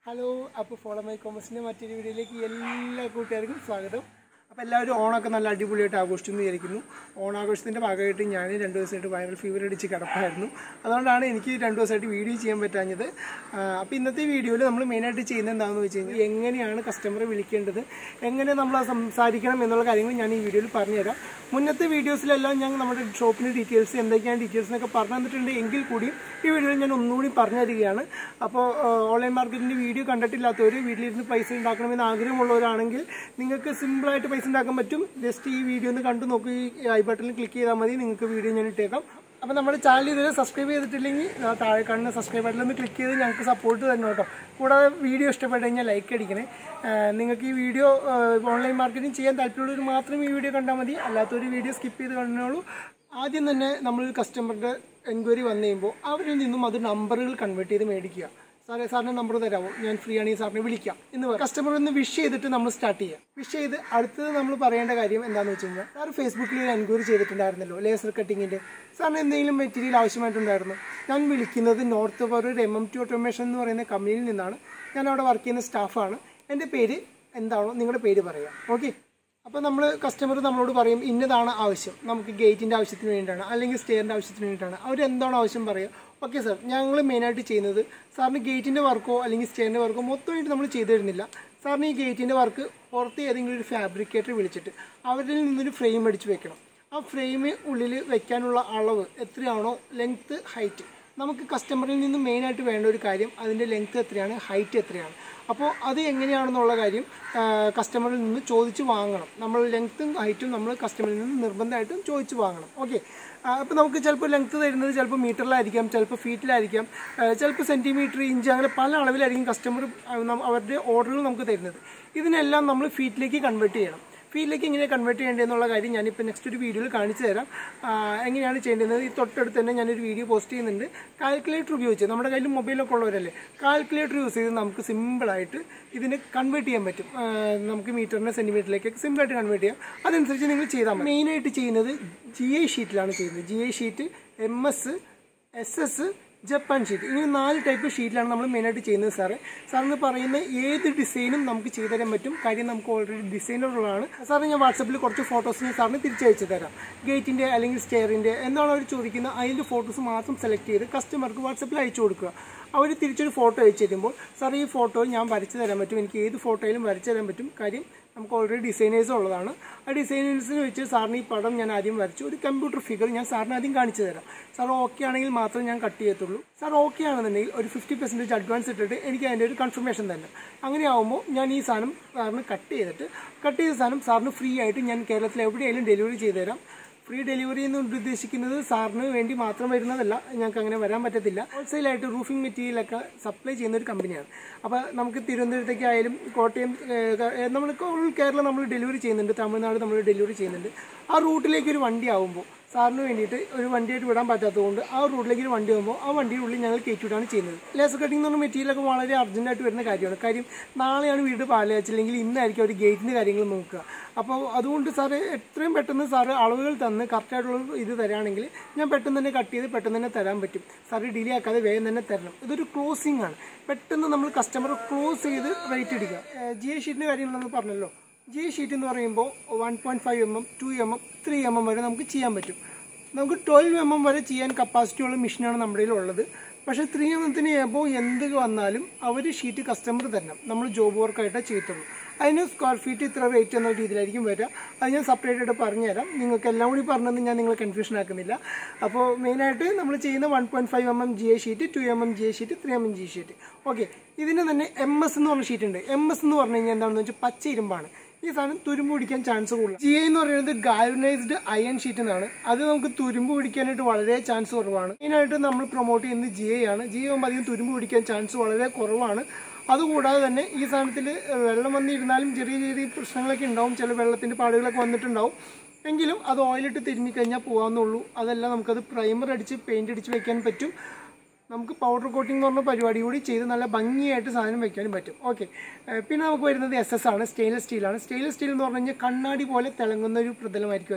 hello അപ്പോൾ follow my കോമേഴ്സിൻ്റെ മറ്റൊരു വീഡിയോയിലേക്ക് എല്ലാ കൂട്ടുകാർക്കും സ്വാഗതം അപ്പോൾ എല്ലാവരും ഓണമൊക്കെ നല്ല അടിപൊളിയായിട്ട് ആഘോഷിച്ചു എന്ന് വിചാരിക്കുന്നു ഓണാഘോഷത്തിൻ്റെ ഭാഗമായിട്ട് ഞാൻ രണ്ട് ദിവസമായിട്ട് വൈറൽ ഫീവർ അടിച്ച് കിടപ്പായിരുന്നു അതുകൊണ്ടാണ് എനിക്ക് രണ്ട് ദിവസമായിട്ട് വീഡിയോ ചെയ്യാൻ പറ്റാഞ്ഞത് ആ, അപ്പോൾ ഇന്നത്തെ വീഡിയോയിൽ നമ്മൾ മെയിനായിട്ട് ചെയ്യുന്നത് എന്താണെന്ന് വെച്ച് കഴിഞ്ഞാൽ എങ്ങനെയാണ് കസ്റ്റമറെ വിളിക്കേണ്ടത് എങ്ങനെ നമ്മൾ സംസാരിക്കണം എന്നുള്ള കാര്യങ്ങൾ ഞാൻ ഈ വീഡിയോയിൽ പറഞ്ഞുതരാം മുന്നത്തെ വീഡിയോസിലെല്ലാം ഞാൻ നമ്മുടെ ഷോപ്പിൻ്റെ ഡീറ്റെയിൽസ് എന്തൊക്കെയാണ് ഡീറ്റെയിൽസ് എന്നൊക്കെ പറഞ്ഞു തന്നിട്ടുണ്ട് എങ്കിൽ കൂടി ഈ വീഡിയോയിൽ ഞാൻ ഒന്നുകൂടി പറഞ്ഞു തരികയാണ് അപ്പോൾ ഓൺലൈൻ മാർക്കറ്റിൻ്റെ വീഡിയോ കണ്ടിട്ടില്ലാത്തവർ വീട്ടിലിരുന്ന് പൈസ ഉണ്ടാക്കണമെന്ന് ആഗ്രഹമുള്ളവരാണെങ്കിൽ നിങ്ങൾക്ക് സിമ്പിളായിട്ട് പൈസ ഉണ്ടാക്കാൻ പറ്റും ജസ്റ്റ് ഈ വീഡിയോ ഒന്ന് കണ്ടു നോക്കി ഈ ഐ ബട്ടണിൽ ക്ലിക്ക് ചെയ്താൽ മതി നിങ്ങൾക്ക് വീഡിയോ ഞാൻ ഇട്ടേക്കാം അപ്പോൾ നമ്മുടെ ചാനൽ ഇതുവരെ സബ്സ്ക്രൈബ് ചെയ്തിട്ടില്ലെങ്കിൽ ആ താഴെ കാണുന്ന സബ്സ്ക്രൈബ് ബട്ടണിൽ ഒന്ന് ക്ലിക്ക് ചെയ്ത് ഞങ്ങൾക്ക് സപ്പോർട്ട് തന്നെ കേട്ടോ കൂടാതെ വീഡിയോ ഇഷ്ടപ്പെട്ട് കഴിഞ്ഞാൽ ലൈക്ക് അടിക്കണേ ആ, നിങ്ങൾക്ക് ഈ വീഡിയോ ഓൺലൈൻ മാർക്കറ്റിംഗ് ചെയ്യാൻ താല്പര്യമുള്ളവർ മാത്രം ഈ വീഡിയോ കണ്ടാൽ മതി അല്ലാത്തൊരു വീഡിയോ സ്കിപ്പ് ചെയ്ത് കണ്ടോളൂ ആദ്യം തന്നെ നമ്മൾ കസ്റ്റമറുടെ എൻക്വയറി വന്നു കഴിയുമ്പോൾ അവരിൽ നിന്നും അത് നമ്പറുകൾ കൺവേർട്ട് ചെയ്ത് മേടിക്കുക സാറേ സാറിന് നമ്പർ തരാമോ ഞാൻ ഫ്രീ ആണെങ്കിൽ സാറിനെ വിളിക്കാം എന്ന് പറയും കസ്റ്റമർ ഒന്ന് വിഷ് ചെയ്തിട്ട് നമ്മൾ സ്റ്റാർട്ട് ചെയ്യാം വിഷ് ചെയ്ത് അടുത്തത് നമ്മൾ പറയേണ്ട കാര്യം എന്താണെന്ന് വെച്ച് കഴിഞ്ഞാൽ സാർ ഫേസ്ബുക്കിൽ ഒരു എൻക്വയറി ചെയ്തിട്ടുണ്ടായിരുന്നല്ലോ ലേസർ കട്ടിങ്ങിൻ്റെ സാറിന് എന്തെങ്കിലും മെറ്റീരിയൽ ആവശ്യമായിട്ടുണ്ടായിരുന്നു ഞാൻ വിളിക്കുന്നത് നോർത്ത് പവർ ഒരു എം എം ടി ഓട്ടോമേഷൻ എന്ന് പറയുന്ന കമ്പനിയിൽ നിന്നാണ് ഞാൻ അവിടെ വർക്ക് ചെയ്യുന്ന സ്റ്റാഫാണ് എൻ്റെ പേര് എന്താണോ നിങ്ങളുടെ പേര് പറയാം ഓക്കെ അപ്പോൾ നമ്മൾ കസ്റ്റമർ നമ്മളോട് പറയും ഇന്നതാണ് ആവശ്യം നമുക്ക് ഗേറ്റിൻ്റെ ആവശ്യത്തിന് വേണ്ടിയിട്ടാണ് അല്ലെങ്കിൽ സ്റ്റെയറിൻ്റെ ആവശ്യത്തിന് വേണ്ടിയിട്ടാണ് അവർ എന്താണോ ആവശ്യം പറയുക ഓക്കെ സാർ ഞങ്ങൾ മെയിനായിട്ട് ചെയ്യുന്നത് സാറിന് ഗേറ്റിൻ്റെ വർക്കോ അല്ലെങ്കിൽ സ്റ്റെയറിൻ്റെ വർക്കോ മൊത്തമായിട്ട് നമ്മൾ ചെയ്തു തരുന്നില്ല സാറിന് ഈ ഗേറ്റിൻ്റെ വർക്ക് പുറത്ത് ഏതെങ്കിലും ഒരു ഫാബ്രിക്കേറ്റർ വിളിച്ചിട്ട് അവരിൽ നിന്നൊരു ഫ്രെയിം അടിച്ച് വെക്കണം ആ ഫ്രെയിം ഉള്ളിൽ വെക്കാനുള്ള അളവ് എത്രയാണോ ലെങ്ത്ത് ഹൈറ്റ് നമുക്ക് കസ്റ്റമറിൽ നിന്ന് മെയിനായിട്ട് വേണ്ട ഒരു കാര്യം അതിൻ്റെ ലെങ്ത്ത് എത്രയാണ് ഹൈറ്റ് എത്രയാണ് അപ്പോൾ അത് എങ്ങനെയാണെന്നുള്ള കാര്യം കസ്റ്റമറിൽ നിന്ന് ചോദിച്ച് വാങ്ങണം നമ്മൾ ലെങ്ത്തും ഹൈറ്റും നമ്മൾ കസ്റ്റമറിൽ നിന്ന് നിർബന്ധമായിട്ടും ചോദിച്ച് വാങ്ങണം ഓക്കെ അപ്പോൾ നമുക്ക് ചിലപ്പോൾ ലെങ്ത്ത് തരുന്നത് ചിലപ്പോൾ മീറ്ററിലായിരിക്കാം ചിലപ്പോൾ ഫീറ്റിലായിരിക്കാം ചിലപ്പോൾ സെൻറ്റിമീറ്റർ ഇഞ്ച് അങ്ങനെ പല അളവിലായിരിക്കും കസ്റ്റമർ അവരുടെ ഓർഡറുകൾ നമുക്ക് തരുന്നത് ഇതിനെല്ലാം നമ്മൾ ഫീറ്റിലേക്ക് കൺവേർട്ട് ചെയ്യണം ഫീൽഡിലേക്ക് എങ്ങനെ കൺവേർട്ട് ചെയ്യേണ്ടതെന്നുള്ള കാര്യം ഞാനിപ്പോൾ നെക്സ്റ്റ് ഒരു വീഡിയോയിൽ കാണിച്ചു തരാം ആ, എങ്ങനെയാണ് ചെയ്യേണ്ടത് ഈ തൊട്ടടുത്ത് തന്നെ ഞാനൊരു വീഡിയോ പോസ്റ്റ് ചെയ്യുന്നുണ്ട് കാൽക്കുലേറ്റർ ഉപയോഗിച്ച് നമ്മുടെ കയ്യിൽ മൊബൈലൊക്കെ ഉള്ളവരല്ലേ കാൽക്കുലേറ്റർ യൂസ് ചെയ്ത് നമുക്ക് സിമ്പിളായിട്ട് ഇതിനെ കൺവേർട്ട് ചെയ്യാൻ പറ്റും ആ, നമുക്ക് മീറ്ററിനെ സെൻറ്റിമീറ്ററിലേക്ക് സിമ്പിളായിട്ട് കൺവേർട്ട് ചെയ്യാം അതനുസരിച്ച് നിങ്ങൾ ചെയ്താൽ മതി മെയിനായിട്ട് ചെയ്യുന്നത് ജി ഐ ഷീറ്റിലാണ് ചെയ്യുന്നത് G I sheet M S S S Japan sheet ഇങ്ങനെ നാല് ടൈപ്പ് ഷീറ്റിലാണ് നമ്മൾ മെയിനായിട്ട് ചെയ്യുന്നത് സാറ് സാറിന് പറയുന്ന ഏത് ഡിസൈനും നമുക്ക് ചെയ്തു തരാൻ പറ്റും കാര്യം നമുക്ക് ഓൾറെഡി ഡിസൈനറുകളാണ് സാറിന് ഞാൻ വാട്സപ്പിൽ കുറച്ച് ഫോട്ടോസ് ഞാൻ സാറിന് തിരിച്ചയച്ചു തരാം ഗേറ്റിൻ്റെ അല്ലെങ്കിൽ സ്റ്റെയറിൻ്റെ എന്നാണ് അവർ ചോദിക്കുന്നത് അതിൻ്റെ ഫോട്ടോസ് മാത്രം സെലക്ട് ചെയ്ത് കസ്റ്റമർക്ക് വാട്സപ്പിൽ അയച്ചു കൊടുക്കുക അവർ തിരിച്ചൊരു ഫോട്ടോ അയച്ചു തരുമ്പോൾ സാർ ഈ ഫോട്ടോ ഞാൻ വരച്ചു തരാൻ പറ്റും എനിക്ക് ഏത് ഫോട്ടോയിലും വരച്ചു തരാൻ പറ്റും കാര്യം നമുക്ക് ഓൾറെഡി ഡിസൈനേഴ്സ് ഉള്ളതാണ് ആ ഡിസൈനേഴ്സിന് വെച്ച് സാറിന് ഈ പടം ഞാൻ ആദ്യം വരച്ചു ഒരു കമ്പ്യൂട്ടർ ഫിഗർ ഞാൻ സാറിന് ആദ്യം കാണിച്ചു തരാം സാർ ഓക്കെ ആണെങ്കിൽ മാത്രം ഞാൻ കട്ട് ചെയ്യത്തുള്ളൂ സാർ ഓക്കെ ആണെന്നുണ്ടെങ്കിൽ ഒരു ഫിഫ്റ്റി പെർസെൻറ്റേജ് അഡ്വാൻസ് ഇട്ടിട്ട് എനിക്ക് അതിൻ്റെ ഒരു കൺഫർമേഷൻ തന്നെ അങ്ങനെ ആകുമ്പോൾ ഞാൻ ഈ സാധനം സാറിന് കട്ട് ചെയ്തിട്ട് കട്ട് ചെയ്ത സാധനം സാറിന് ഫ്രീ ആയിട്ട് ഞാൻ കേരളത്തിൽ എവിടെയായാലും ഡെലിവറി ചെയ്തു തരാം ഫ്രീ ഡെലിവറി എന്ന് ഉദ്ദേശിക്കുന്നത് സാറിന് വേണ്ടി മാത്രം വരുന്നതല്ല ഞങ്ങൾക്ക് അങ്ങനെ വരാൻ പറ്റത്തില്ല ഹോൾസെയിലായിട്ട് റൂഫിംഗ് മെറ്റീരിയലൊക്കെ സപ്ലൈ ചെയ്യുന്ന ഒരു കമ്പനിയാണ് അപ്പോൾ നമുക്ക് തിരുവനന്തപുരത്തേക്ക് ആയാലും കോട്ടയം ഏഹ്, നമ്മൾ ഓൾ കേരളം നമ്മൾ ഡെലിവറി ചെയ്യുന്നുണ്ട് തമിഴ്നാട് നമ്മൾ ഡെലിവറി ചെയ്യുന്നുണ്ട് ആ റൂട്ടിലേക്ക് ഒരു വണ്ടി ആകുമ്പോൾ സാറിന് വേണ്ടിയിട്ട് ഒരു വണ്ടിയായിട്ട് വിടാൻ പറ്റാത്തതുകൊണ്ട് ആ റൂട്ടിലേക്ക് ഒരു വണ്ടി ആകുമ്പോൾ ആ വണ്ടിയുടെ ഉള്ളിൽ ഞങ്ങൾ കയറ്റിവിടാണ് ചെയ്യുന്നത് ലേസർ കട്ടിംഗ് എന്ന് പറഞ്ഞ മെറ്റീരിയലൊക്കെ വളരെ അർജൻറ്റായിട്ട് വരുന്ന കാര്യമാണ് കാര്യം നാളെയാണ് വീട് പാലയച്ചില്ലെങ്കിൽ ഇന്നായിരിക്കും അവർ ഗേറ്റിൻ്റെ കാര്യങ്ങൾ നോക്കുക അപ്പോൾ അതുകൊണ്ട് സാറ് എത്രയും പെട്ടെന്ന് സാറ് അളവുകൾ തന്ന് കറക്റ്റായിട്ടുള്ള ഇത് തരാണെങ്കിൽ ഞാൻ പെട്ടെന്ന് തന്നെ കട്ട് ചെയ്ത് പെട്ടെന്ന് തന്നെ തരാൻ പറ്റും സാറ് ഡിലേ ആക്കാതെ വേഗം തന്നെ തരണം ഇതൊരു ക്ലോസിംഗ് ആണ് പെട്ടെന്ന് നമ്മൾ കസ്റ്റമർ ക്ലോസ് ചെയ്ത് റേറ്റ് അടിക്കുക ജി എ ഷീറ്റിൻ്റെ കാര്യം നമ്മൾ പറഞ്ഞല്ലോ ജി എ ഷീറ്റ് എന്ന് പറയുമ്പോൾ one point five M M two M M three M M വരെ നമുക്ക് ചെയ്യാൻ പറ്റും നമുക്ക് ട്വൽവ് എം എം വരെ ചെയ്യാൻ കപ്പാസിറ്റി ഉള്ള മെഷീനാണ് നമ്മുടെ കയ്യിൽ ഉള്ളത് പക്ഷേ ത്രീ എം എത്തിന് എബോ എന്ത് വന്നാലും അവർ ഷീറ്റ് കസ്റ്റമർ തരണം നമ്മൾ ജോബ് വർക്കായിട്ടേ ചെയ്യത്തുള്ളൂ അതിന് സ്ക്വയർ ഫീറ്റ് ഇത്ര റേറ്റ് എന്ന രീതിയിലായിരിക്കും വരിക അത് ഞാൻ സെപ്പറേറ്റ് ആയിട്ട് പറഞ്ഞുതരാം നിങ്ങൾക്ക് എല്ലാം കൂടി പറഞ്ഞത് ഞാൻ നിങ്ങളെ കൺഫ്യൂഷൻ ആക്കുന്നില്ല അപ്പോൾ മെയിനായിട്ട് നമ്മൾ ചെയ്യുന്ന one point five M M G A sheet two M M G A sheet three M M G sheet okay ഇതിന് തന്നെ എം എസ് എന്ന് പറഞ്ഞ ഷീറ്റ് ഉണ്ട് എം എസ് എന്ന് പറഞ്ഞു കഴിഞ്ഞാൽ എന്താണെന്ന് വെച്ചാൽ പച്ച ഇരുമ്പാണ് ഈ സാധനം തുരുമ്പ് പിടിക്കാൻ ചാൻസ് കൂടുതൽ ജി എന്ന് പറയുന്നത് ഗാൽവനൈസ്ഡ് അയൺ ഷീറ്റ് എന്നാണ് അത് നമുക്ക് തുരുമ്പ് പിടിക്കാനായിട്ട് വളരെ ചാൻസ് കുറവാണ് മെയിനായിട്ട് നമ്മൾ പ്രൊമോട്ട് ചെയ്യുന്നത് ജി ആണ് ജി ആകുമ്പോൾ അധികം തുരുമ്പ് പിടിക്കാൻ ചാൻസ് വളരെ കുറവാണ് അതുകൂടാതെ തന്നെ ഈ സാധനത്തിൽ വെള്ളം വന്നിരുന്നാലും ചെറിയ ചെറിയ പ്രശ്നങ്ങളൊക്കെ ഉണ്ടാവും ചില വെള്ളത്തിൻ്റെ പാടുകളൊക്കെ വന്നിട്ടുണ്ടാവും എങ്കിലും അത് ഓയിലിട്ട് തിരുമ്മി കഴിഞ്ഞാൽ പോകാമെന്നുള്ളൂ അതല്ല നമുക്കത് പ്രൈമർ അടിച്ച് പെയിൻ്റ് അടിച്ച് വെക്കാൻ പറ്റും നമുക്ക് പൗഡർ കോട്ടിംഗ് എന്ന് പറഞ്ഞ പരിപാടി കൂടി ചെയ്ത് നല്ല ഭംഗിയായിട്ട് സാധനം വെക്കാനും പറ്റും ഓക്കെ പിന്നെ നമുക്ക് വരുന്നത് എസ് എസ് ആണ് സ്റ്റെയിൻലെസ് സ്റ്റീലാണ് സ്റ്റെയിൻലെസ് സ്റ്റീൽ എന്ന് പറഞ്ഞു കഴിഞ്ഞാൽ കണ്ണാടി പോലെ തിളങ്ങുന്ന ഒരു പ്രതലമായിരിക്കും അതിന്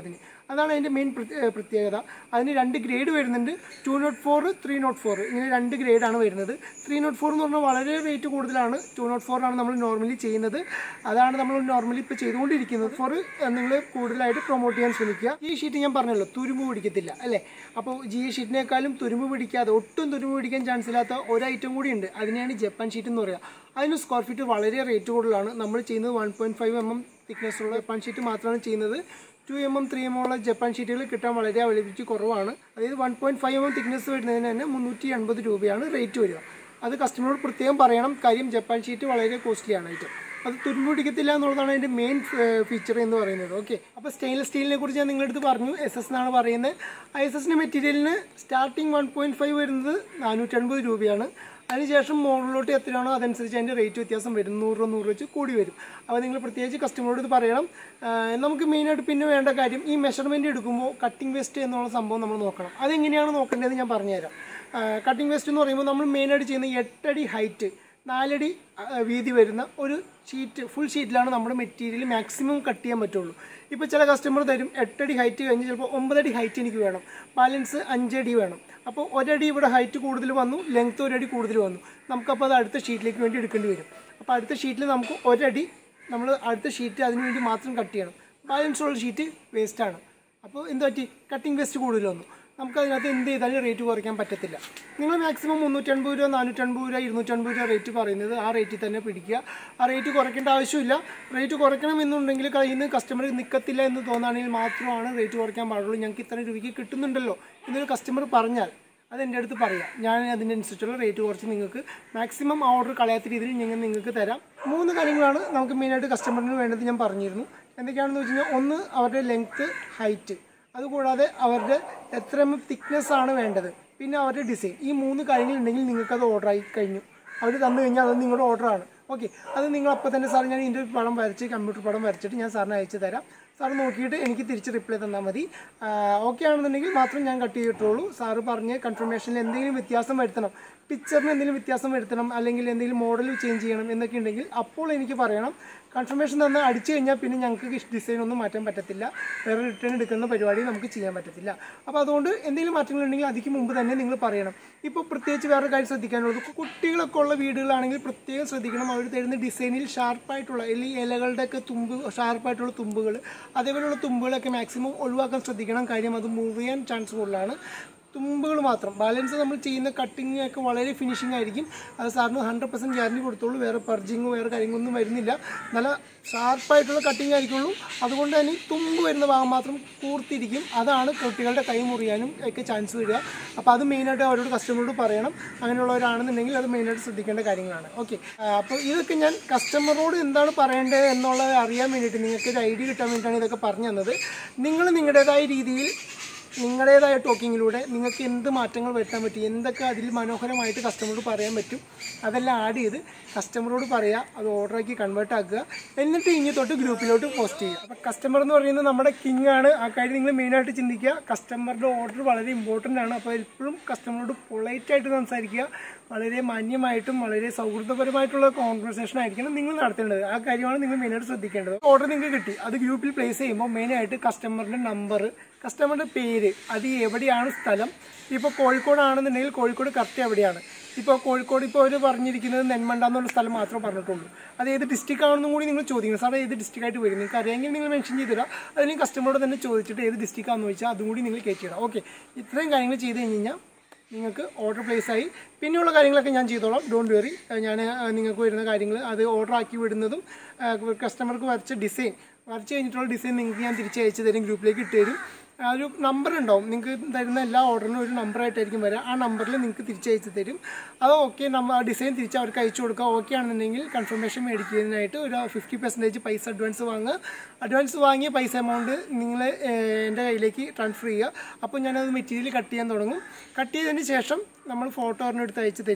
അതാണ് അതിൻ്റെ മെയിൻ പ്രത്യേകത അതിന് രണ്ട് ഗ്രേഡ് വരുന്നുണ്ട് two nought four three nought four ഇങ്ങനെ രണ്ട് ഗ്രേഡാണ് വരുന്നത് ത്രീ നോട്ട് ഫോർ എന്ന് പറഞ്ഞാൽ വളരെ റേറ്റ് കൂടുതലാണ് ടു നോട്ട് ഫോറാണ് നമ്മൾ നോർമലി ചെയ്യുന്നത് അതാണ് നമ്മൾ നോർമലി ഇപ്പോൾ ചെയ്തുകൊണ്ടിരിക്കുന്നത് ഫോർ നിങ്ങൾ കൂടുതലായിട്ട് പ്രൊമോട്ട് ചെയ്യാൻ ശ്രമിക്കുക ഈ ഷീറ്റ് ഞാൻ പറഞ്ഞല്ലോ തുരുമ്പ് പിടിക്കത്തില്ല അല്ലേ അപ്പോൾ ജി എ ഷീറ്റിനേക്കാളും തുരുമ്പ് പിടിക്കാതെ ഒട്ടും തുരുമ്പ് പിടിക്കാൻ ചാൻസ് ഇല്ലാത്ത ഒരു ഐറ്റം കൂടി ഉണ്ട് അതിനെയാണ് ജപ്പാൻ ഷീറ്റ് എന്ന് പറയുക അതിന് സ്ക്വയർ ഫീറ്റ് വളരെ റേറ്റ് കൂടുതലാണ് നമ്മൾ ചെയ്യുന്നത് one point five M M thickness ഉള്ള ജപ്പാൻ ഷീറ്റ് മാത്രമാണ് ചെയ്യുന്നത് two M M three M ഉള്ള ജപ്പാൻ ഷീറ്റുകൾ കിട്ടാൻ വളരെ അവൈലബിലിറ്റി കുറവാണ് അതായത് one point five M M thickness വരുന്നതിന് തന്നെ മുന്നൂറ്റി എൺപത് രൂപയാണ് റേറ്റ് വരിക അത് കസ്റ്റമറോട് പ്രത്യേകം പറയണം കാര്യം ജപ്പാൻ ഷീറ്റ് വളരെ കോസ്റ്റ്ലിയാണ് ഐറ്റം അത് തുരുമ്പ് പിടിക്കത്തില്ല എന്നുള്ളതാണ് അതിൻ്റെ മെയിൻ ഫീച്ചർ എന്ന് പറയുന്നത് ഓക്കെ അപ്പോൾ സ്റ്റെയിൻലെസ് സ്റ്റീലിനെ കുറിച്ച് ഞാൻ നിങ്ങളുടെ അടുത്ത് പറഞ്ഞു എസ് എസ് എന്നാണ് പറയുന്നത് ആ എസ് എസിൻ്റെ മെറ്റീരിയലിന് സ്റ്റാർട്ടിങ് വൺ പോയിൻറ്റ് ഫൈവ് വരുന്നത് നാനൂറ്റൻപത് രൂപയാണ് അതിനുശേഷം മുകളിലോട്ട് എത്രയാണോ അതനുസരിച്ച് അതിൻ്റെ റേറ്റ് വ്യത്യാസം വരും നൂറ് രൂപ നൂറ് വെച്ച് കൂടി വരും അപ്പോൾ നിങ്ങൾ പ്രത്യേകിച്ച് കസ്റ്റമറോട് ഇത് പറയണം ആ, നമുക്ക് മെയിനായിട്ട് പിന്നെ വേണ്ട കാര്യം ഈ മെഷർമെൻറ്റ് എടുക്കുമ്പോൾ കട്ടിംഗ് വേസ്റ്റ് എന്നുള്ള സംഭവം നമ്മൾ നോക്കണം അതെങ്ങനെയാണ് നോക്കേണ്ടതെന്ന് ഞാൻ പറഞ്ഞുതരാം കട്ടിംഗ് വേസ്റ്റ് എന്ന് പറയുമ്പോൾ നമ്മൾ മെയിനായിട്ട് ചെയ്യുന്ന എട്ടടി ഹൈറ്റ് നാലടി ആ, വീതി വരുന്ന ഒരു ഷീറ്റ് ഫുൾ ഷീറ്റിലാണ് നമ്മുടെ മെറ്റീരിയൽ മാക്സിമം കട്ട് ചെയ്യാൻ പറ്റുള്ളൂ ഇപ്പോൾ ചില കസ്റ്റമർ തരും എട്ടടി ഹൈറ്റ് കഴിഞ്ഞ് ചിലപ്പോൾ ഒമ്പതടി ഹൈറ്റ് എനിക്ക് വേണം ബാലൻസ് അഞ്ചടി വേണം അപ്പോൾ ഒരടി ഇവിടെ ഹൈറ്റ് കൂടുതൽ വന്നു ലെങ്ത് ഒരടി കൂടുതൽ വന്നു നമുക്കപ്പോൾ അത് അടുത്ത ഷീറ്റിലേക്ക് വേണ്ടി എടുക്കേണ്ടി വരും അപ്പോൾ അടുത്ത ഷീറ്റിൽ നമുക്ക് ഒരടി നമ്മൾ അടുത്ത ഷീറ്റ് അതിന് വേണ്ടി മാത്രം കട്ട് ചെയ്യണം ബാലൻസ് ഉള്ള ഷീറ്റ് വേസ്റ്റാണ് അപ്പോൾ എന്ത് പറ്റി കട്ടിംഗ് വേസ്റ്റ് കൂടുതൽ വന്നു നമുക്ക് അതിനകത്ത് എന്ത് ചെയ്താലും റേറ്റ് കുറയ്ക്കാൻ പറ്റത്തില്ല നിങ്ങൾ മാക്സിമം മുന്നൂറ്റൻപത് രൂപ നാനൂറ്റൻപത് രൂപ ഇരുന്നൂറ്റൻപത് രൂപ റേറ്റ് പറയുന്നത് ആ റേറ്റിൽ തന്നെ പിടിക്കുക ആ റേറ്റ് കുറയ്ക്കേണ്ട ആവശ്യമില്ല റേറ്റ് കുറയ്ക്കണം എന്നുണ്ടെങ്കിൽ കയ്യിൽ നിന്ന് കസ്റ്റമർ നിൽക്കത്തില്ല എന്ന് തോന്നുകയാണെങ്കിൽ മാത്രമാണ് റേറ്റ് കുറയ്ക്കാൻ പാടുള്ളൂ ഞങ്ങൾക്ക് ഇത്ര രൂപയ്ക്ക് കിട്ടുന്നുണ്ടല്ലോ എന്നൊരു കസ്റ്റമർ പറഞ്ഞാൽ അത് എൻ്റെ അടുത്ത് പറയാം ഞാൻ അതിനനുസരിച്ചുള്ള റേറ്റ് കുറച്ച് നിങ്ങൾക്ക് മാക്സിമം ഓർഡർ കളയാത്ത രീതിയിൽ ഞങ്ങൾ നിങ്ങൾക്ക് തരാം മൂന്ന് കാര്യങ്ങളാണ് നമുക്ക് മെയിനായിട്ട് കസ്റ്റമറിന് വേണ്ടത് ഞാൻ പറഞ്ഞിരുന്നു എന്തൊക്കെയാണെന്ന് വെച്ച് കഴിഞ്ഞാൽ ഒന്ന് അവരുടെ ലെങ്ത്ത് ഹൈറ്റ് അതുകൂടാതെ അവരുടെ എത്ര എം തിക്നെസ് ആണ് വേണ്ടത് പിന്നെ അവരുടെ ഡിസൈൻ ഈ മൂന്ന് കാര്യങ്ങളുണ്ടെങ്കിൽ നിങ്ങൾക്കത് ഓർഡർ ആയി കഴിഞ്ഞു അവർ തന്നു കഴിഞ്ഞാൽ അത് നിങ്ങളുടെ ഓർഡറാണ് ഓക്കെ അത് നിങ്ങൾ അപ്പോൾ തന്നെ സാർ ഞാൻ ഇതിൻ്റെ പടം വരച്ച് കമ്പ്യൂട്ടർ പടം വരച്ചിട്ട് ഞാൻ സാറിന് അയച്ചു തരാം സാർ നോക്കിയിട്ട് എനിക്ക് തിരിച്ച് റിപ്ലൈ തന്നാൽ മതി ഓക്കെ ആണെന്നുണ്ടെങ്കിൽ മാത്രം ഞാൻ കട്ട് ചെയ്തിട്ടുള്ളൂ സാറ് പറഞ്ഞ് കൺഫർമേഷനിൽ എന്തെങ്കിലും വ്യത്യാസം വരുത്തണം പിക്ചറിന് എന്തെങ്കിലും വ്യത്യാസം വരുത്തണം അല്ലെങ്കിൽ എന്തെങ്കിലും മോഡൽ ചേഞ്ച് ചെയ്യണം എന്നൊക്കെ ഉണ്ടെങ്കിൽ അപ്പോൾ എനിക്ക് പറയണം കൺഫർമേഷൻ തന്ന് അടിച്ചു കഴിഞ്ഞാൽ പിന്നെ ഞങ്ങൾക്ക് ഡിസൈൻ ഒന്നും മാറ്റാൻ പറ്റത്തില്ല വേറെ റിട്ടേൺ എടുക്കുന്ന പരിപാടി നമുക്ക് ചെയ്യാൻ പറ്റത്തില്ല അപ്പോൾ അതുകൊണ്ട് എന്തെങ്കിലും മാറ്റങ്ങൾ ഉണ്ടെങ്കിൽ അതിക്ക് മുമ്പ് തന്നെ നിങ്ങൾ പറയണം ഇപ്പോൾ പ്രത്യേകിച്ച് വേറെ കാര്യം ശ്രദ്ധിക്കാനുള്ളത് കുട്ടികളൊക്കെ ഉള്ള വീടുകളാണെങ്കിൽ പ്രത്യേകം ശ്രദ്ധിക്കണം അവർ തരുന്ന ഡിസൈനിൽ ഷാർപ്പായിട്ടുള്ള അല്ലെങ്കിൽ ഇലകളുടെയൊക്കെ തുമ്പ് ഷാർപ്പായിട്ടുള്ള തുമ്പുകൾ അതേപോലെയുള്ള തുമ്പുകളൊക്കെ മാക്സിമം ഒഴിവാക്കാൻ ശ്രദ്ധിക്കണം കാര്യം അത് മൂവ് ചെയ്യാൻ ചാൻസ് കൂടുതലാണ് തുമ്പുകൾ മാത്രം ബാലൻസ് നമ്മൾ ചെയ്യുന്ന കട്ടിങ് ഒക്കെ വളരെ ഫിനിഷിംഗ് ആയിരിക്കും അത് സാറിന് ഹൺഡ്രഡ് പെർസെൻറ്റ് ഗ്യാരണ്ടി കൊടുത്തോളൂ വേറെ പർജിങ്ങോ വേറെ കാര്യങ്ങളൊന്നും വരുന്നില്ല നല്ല ഷാർപ്പായിട്ടുള്ള കട്ടിങ് ആയിരിക്കുള്ളൂ അതുകൊണ്ട് തന്നെ ഈ തുമ്പ് വരുന്ന ഭാഗം മാത്രം കൂർത്തിരിക്കും അതാണ് കുട്ടികളുടെ കൈ മുറിയാനും ഒക്കെ ചാൻസ് വരിക അപ്പോൾ അത് മെയിനായിട്ട് അവരോട് കസ്റ്റമറോട് പറയണം അങ്ങനെയുള്ളവരാണെന്നുണ്ടെങ്കിൽ അത് മെയിനായിട്ട് ശ്രദ്ധിക്കേണ്ട കാര്യങ്ങളാണ് ഓക്കെ അപ്പോൾ ഇതൊക്കെ ഞാൻ കസ്റ്റമറോട് എന്താണ് പറയേണ്ടത് എന്നുള്ളത് അറിയാൻ വേണ്ടിയിട്ട് നിങ്ങൾക്ക് ഒരു ഐഡിയ കിട്ടാൻ വേണ്ടിയിട്ടാണ് ഇതൊക്കെ പറഞ്ഞു തന്നത് നിങ്ങൾ നിങ്ങളുടേതായ രീതിയിൽ നിങ്ങളുടേതായ ടോക്കിങ്ങിലൂടെ നിങ്ങൾക്ക് എന്ത് മാറ്റങ്ങൾ വരുത്താൻ പറ്റും എന്തൊക്കെ അതിൽ മനോഹരമായിട്ട് കസ്റ്റമറോട് പറയാൻ പറ്റും അതെല്ലാം ആഡ് ചെയ്ത് കസ്റ്റമറോട് പറയുക അത് ഓർഡറാക്കി കൺവേർട്ട് ആക്കുക എന്നിട്ട് ഇനി തൊട്ട് ഗ്രൂപ്പിലോട്ട് പോസ്റ്റ് ചെയ്യുക അപ്പോൾ കസ്റ്റമർ എന്ന് പറയുന്നത് നമ്മുടെ കിങ് ആണ് ആ കാര്യം നിങ്ങൾ മെയിനായിട്ട് ചിന്തിക്കുക കസ്റ്റമറുടെ ഓർഡർ വളരെ ഇമ്പോർട്ടൻ്റ് ആണ് അപ്പോൾ എപ്പോഴും കസ്റ്റമറോട് പൊളൈറ്റായിട്ട് സംസാരിക്കുക വളരെ മാന്യമായിട്ടും വളരെ സൗഹൃദപരമായിട്ടുള്ള കോൺവെർസേഷൻ ആയിരിക്കണം നിങ്ങൾ നടത്തേണ്ടത് ആ കാര്യമാണ് നിങ്ങൾ മെയിനായിട്ട് ശ്രദ്ധിക്കേണ്ടത് ഓർഡർ നിങ്ങൾക്ക് കിട്ടി അത് ഗ്രൂപ്പിൽ പ്ലേസ് ചെയ്യുമ്പോൾ മെയിനായിട്ട് കസ്റ്റമറിൻ്റെ നമ്പർ കസ്റ്റമറുടെ പേര് അത് എവിടെയാണ് സ്ഥലം ഇപ്പോൾ കോഴിക്കോടാണെന്നുണ്ടെങ്കിൽ കോഴിക്കോട് കറക്റ്റ് എവിടെയാണ് ഇപ്പോൾ കോഴിക്കോട് ഇപ്പോൾ അവർ പറഞ്ഞിരിക്കുന്നത് നെന്മണ്ട എന്നുള്ള സ്ഥലം മാത്രമേ പറഞ്ഞിട്ടുള്ളൂ അത് ഏത് ഡിസ്ട്രിക്റ്റ് ആണെന്നും കൂടി നിങ്ങൾ ചോദിക്കണം സാർ ഏത് district ആയിട്ട് വരും നിങ്ങൾക്ക് അറിയാമെങ്കിൽ നിങ്ങൾ മെൻഷൻ ചെയ്ത് തരാം അതിന് കസ്റ്റമറോട് തന്നെ ചോദിച്ചിട്ട് ഏത് district ആണെന്ന് ചോദിച്ചാൽ അതും കൂടി നിങ്ങൾ കയറ്റിയിടാം ഓക്കെ ഇത്രയും കാര്യങ്ങൾ ചെയ്ത് കഴിഞ്ഞ് കഴിഞ്ഞാൽ നിങ്ങൾക്ക് ഓർഡർ പ്ലേസ് ആയി പിന്നെയുള്ള കാര്യങ്ങളൊക്കെ ഞാൻ ചെയ്തോളാം ഡോണ്ട് വെറി ഞാൻ നിങ്ങൾക്ക് വരുന്ന കാര്യങ്ങൾ അത് ഓർഡർ ആക്കി വിടുന്നതും കസ്റ്റമർക്ക് വരച്ച ഡിസൈൻ വരച്ച് കഴിഞ്ഞിട്ടുള്ള ഡിസൈൻ നിങ്ങൾക്ക് ഞാൻ തിരിച്ചയച്ച് തരും ഗ്രൂപ്പിലേക്ക് ഇട്ട് തരും ആ ഒരു നമ്പർ ഉണ്ടാവും നിങ്ങൾക്ക് തരുന്ന എല്ലാ ഓർഡറിനും ഒരു നമ്പറായിട്ടായിരിക്കും വരിക ആ നമ്പറിൽ നിങ്ങൾക്ക് തിരിച്ചയച്ച് തരും അത് ഓക്കെ നമ്മൾ ആ ഡിസൈൻ തിരിച്ച് അവർക്ക് അയച്ചു കൊടുക്കുക ഓക്കെ ആണെന്നുണ്ടെങ്കിൽ കൺഫർമേഷൻ മേടിക്കുന്നതിനായിട്ട് ഒരു ഫിഫ്റ്റി പെർസെൻറ്റേജ് പൈസ അഡ്വാൻസ് വാങ്ങുക അഡ്വാൻസ് വാങ്ങിയ പൈസ എമൗണ്ട് നിങ്ങൾ എൻ്റെ കയ്യിലേക്ക് ട്രാൻസ്ഫർ ചെയ്യുക അപ്പോൾ ഞാനത് മെറ്റീരിയൽ കട്ട് ചെയ്യാൻ തുടങ്ങും കട്ട് ചെയ്തതിന് ശേഷം നമ്മൾ ഫോട്ടോ ഒരെണ്ണം എടുത്ത് അയച്ചു തരും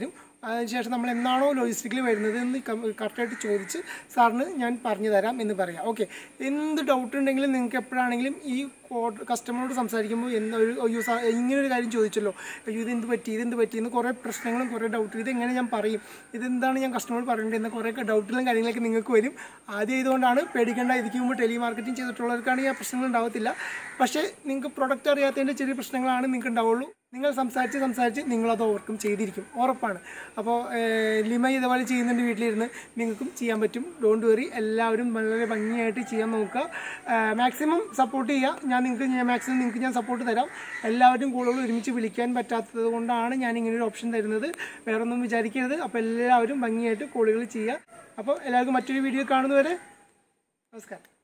അതിനുശേഷം നമ്മൾ എന്നാണോ ലോജിസ്റ്റിക്കിൽ വരുന്നത് എന്ന് കറക്റ്റായിട്ട് ചോദിച്ച് സാറിന് ഞാൻ പറഞ്ഞു തരാം എന്ന് പറയാം ഓക്കെ എന്ത് ഡൗട്ട് ഉണ്ടെങ്കിലും നിങ്ങൾക്ക് എപ്പോഴാണെങ്കിലും ഈ കസ്റ്റമറോട് സംസാരിക്കുമ്പോൾ എന്ന ഒരു അയ്യോ സാർ ഇങ്ങനൊരു കാര്യം ചോദിച്ചല്ലോ അയ്യോ ഇതെന്ത് പറ്റി ഇതെന്ത് പറ്റി എന്ന് കുറേ പ്രശ്നങ്ങളും കുറേ ഡൗട്ട് ഇതെങ്ങനെ ഞാൻ പറയും ഇതെന്താണ് ഞാൻ കസ്റ്റമറോട് പറയേണ്ടത് എന്ന കുറേ ഡൗട്ടുകളും കാര്യങ്ങളൊക്കെ നിങ്ങൾക്ക് വരും ആദ്യം ഇതുകൊണ്ടാണ് പേടിക്കേണ്ട ഇതിക്ക് മുമ്പ് ടെലി മാർക്കറ്റിംഗ് ചെയ്തിട്ടുള്ളവർക്കാണെങ്കിൽ ആ പ്രശ്നങ്ങൾ ഉണ്ടാവത്തില്ല പക്ഷേ നിങ്ങൾക്ക് പ്രൊഡക്റ്റ് അറിയാത്തതിൻ്റെ ചെറിയ പ്രശ്നങ്ങളാണ് നിങ്ങൾക്ക് ഉണ്ടാവുള്ളൂ നിങ്ങൾ സംസാരിച്ച് സംസാരിച്ച് നിങ്ങളത് ഓവർകം ചെയ്തിരിക്കും ഉറപ്പാണ് അപ്പോൾ ലിമ ഇതുപോലെ ചെയ്യുന്നുണ്ട് വീട്ടിലിരുന്ന് നിങ്ങൾക്കും ചെയ്യാൻ പറ്റും ഡോണ്ട് വെറി എല്ലാവരും വളരെ ഭംഗിയായിട്ട് ചെയ്യാൻ നോക്കുക മാക്സിമം സപ്പോർട്ട് ചെയ്യുക ഞാൻ നിങ്ങൾക്ക് ഞാൻ മാക്സിമം നിങ്ങൾക്ക് ഞാൻ സപ്പോർട്ട് തരാം എല്ലാവരും കൂടുതൽ ഒരുമിച്ച് വിളിക്കാൻ പറ്റാത്തത് കൊണ്ടാണ് ഞാൻ ഇങ്ങനെ ഒരു ഓപ്ഷൻ തരുന്നത് വേറെ ഒന്നും വിചാരിക്കരുത് അപ്പോൾ എല്ലാവരും ഭംഗിയായിട്ട് കോളുകൾ ചെയ്യുക അപ്പോൾ എല്ലാവർക്കും മറ്റൊരു വീഡിയോ കാണുന്നവരെ നമസ്കാരം